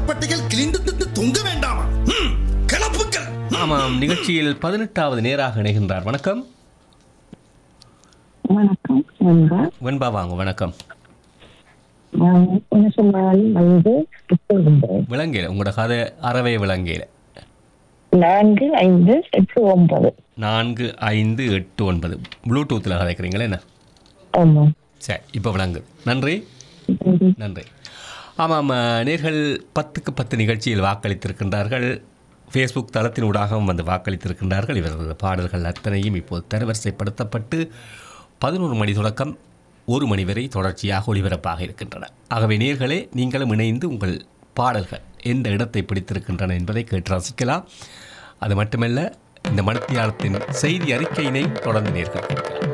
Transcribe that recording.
சட்டப்பட்டைகள் கிழிந்து திட்டு தொங்க வேண்டாமா ம், கிளப்புக்கள் ஆமாம் நிகழ்ச்சியில் பதினெட்டாவது நேராக இணைகின்றார் வணக்கம் வணக்கம் நண்பா வெண்பா வாங்க வணக்கம் நான் என்ன சொன்னாலும் வந்து புத்தகம் விளங்கல உங்களோட கதை அறவே விளங்கல நான்கு ஐந்து எட்டு ஒன்பது நான்கு ஐந்து எட்டு ஒன்பது ப்ளூடூத்தில் கதைக்கிறீங்களே என்ன ஆமாம் சரி இப்போ விளங்குது நன்றி நன்றி ஆமாம் அஹ், நேர்கள் பத்துக்கு பத்து நிகழ்ச்சியில் வாக்களித்திருக்கின்றார்கள் ஃபேஸ்புக் தளத்தினூடாகவும் வந்து வாக்களித்திருக்கின்றார்கள் இவரது பாடல்கள் அத்தனையும் இப்போது தரவரிசைப்படுத்தப்பட்டு பதினோரு மணி தொடக்கம் ஒரு மணி வரை தொடர்ச்சியாக ஒளிபரப்பாக இருக்கின்றன ஆகவே நேர்களே நீங்களும் இணைந்து உங்கள் பாடல்கள் எந்த இடத்தை பிடித்திருக்கின்றன என்பதை கேட்டு ரசிக்கலாம் அது மட்டுமல்ல இந்த மணித்தியாலத்தின் செய்தி அறிக்கையினை தொடர்ந்து நேர்கள் கேட்கலாம்